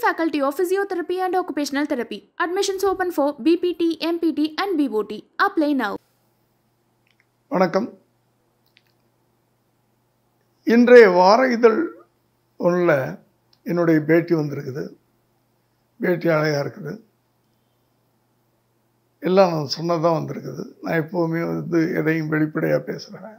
Faculty of Physiotherapy and Occupational Therapy. Admissions open for BPT, MPT, and BOT. Apply now. வணக்கம் இன்றைய வார இதழ் ஒன்றில் என்னுடைய பேட்டி வந்திருக்குது பேட்டி அழகாக இருக்குது எல்லாம் நான் சொன்னதான் வந்திருக்குது நான் எப்போவுமே வந்து எதையும் வெளிப்படையாக பேசுகிறேன்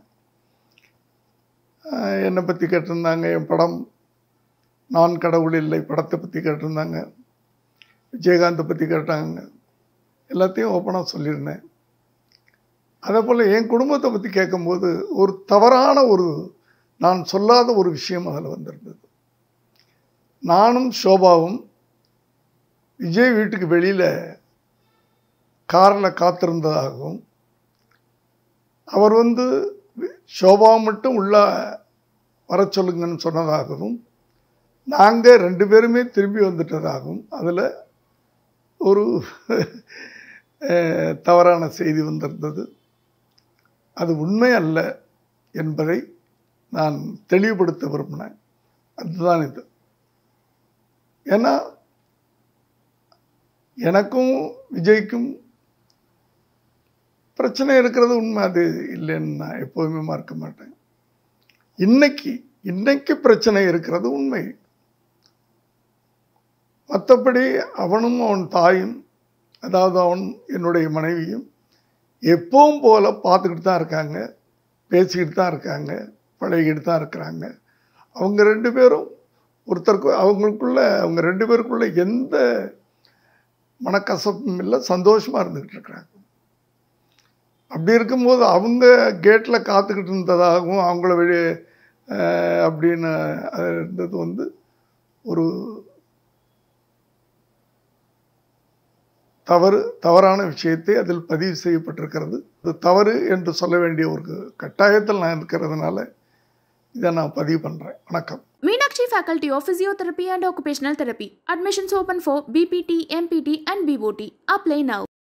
என்னை பற்றி கேட்டிருந்தாங்க என் படம் நான் கடவுள் இல்லை படத்தை பற்றி கேட்டிருந்தாங்க விஜயகாந்தை பற்றி கேட்டாங்க எல்லாத்தையும் ஓப்பனாக சொல்லியிருந்தேன் அதே போல் என் குடும்பத்தை பற்றி கேட்கும்போது ஒரு தவறான ஒரு நான் சொல்லாத ஒரு விஷயம் அதில் வந்திருந்தது நானும் சோபாவும் விஜய் வீட்டுக்கு வெளியில் காரில் காத்திருந்ததாகவும் அவர் வந்து சோபா மட்டும் உள்ள வர சொல்லுங்கன்னு சொன்னதாகவும் நாங்கள் ரெண்டு பேருமே திரும்பி வந்துட்டதாகவும் அதில் ஒரு தவறான செய்தி வந்திருந்தது அது உண்மை அல்ல என்பதை நான் தெளிவுபடுத்த விரும்பினேன் அதுதான் இது ஏன்னா எனக்கும் விஜய்க்கும் பிரச்சனை இருக்கிறது உண்மை அது இல்லைன்னு நான் எப்போதுமே மறக்க மாட்டேன் இன்னைக்கு இன்னைக்கு பிரச்சனை இருக்கிறது உண்மை மற்றபடி அவனும் அவன் தாயும் அதாவது அவன் என்னுடைய மனைவியும் எப்பவும் போல் பார்த்துக்கிட்டு தான் இருக்காங்க பேசிக்கிட்டு தான் இருக்காங்க பழகிக்கிட்டு தான் இருக்கிறாங்க அவங்க ரெண்டு பேரும் ஒருத்தருக்கு அவங்களுக்குள்ள அவங்க ரெண்டு பேருக்குள்ள எந்த மனக்கசப்பும் இல்லை சந்தோஷமாக இருந்துக்கிட்டு இருக்கிறாங்க அப்படி இருக்கும்போது அவங்க கேட்டில் காத்துக்கிட்டு இருந்ததாகவும் அவங்கள வெளியே அப்படின்னு இருந்தது வந்து ஒரு தவறு தவறான விஷயத்தை அதில் பதிவு செய்யப்பட்டிருக்கிறது அது தவறு என்று சொல்ல வேண்டிய ஒரு கட்டாயத்தில் நான் இருக்கிறதுனால இதை நான் பதிவு பண்ணுறேன் வணக்கம் Meenakshi Faculty of Physiotherapy and Occupational Therapy. Admissions open for BPT, MPT, and BOT. Apply now.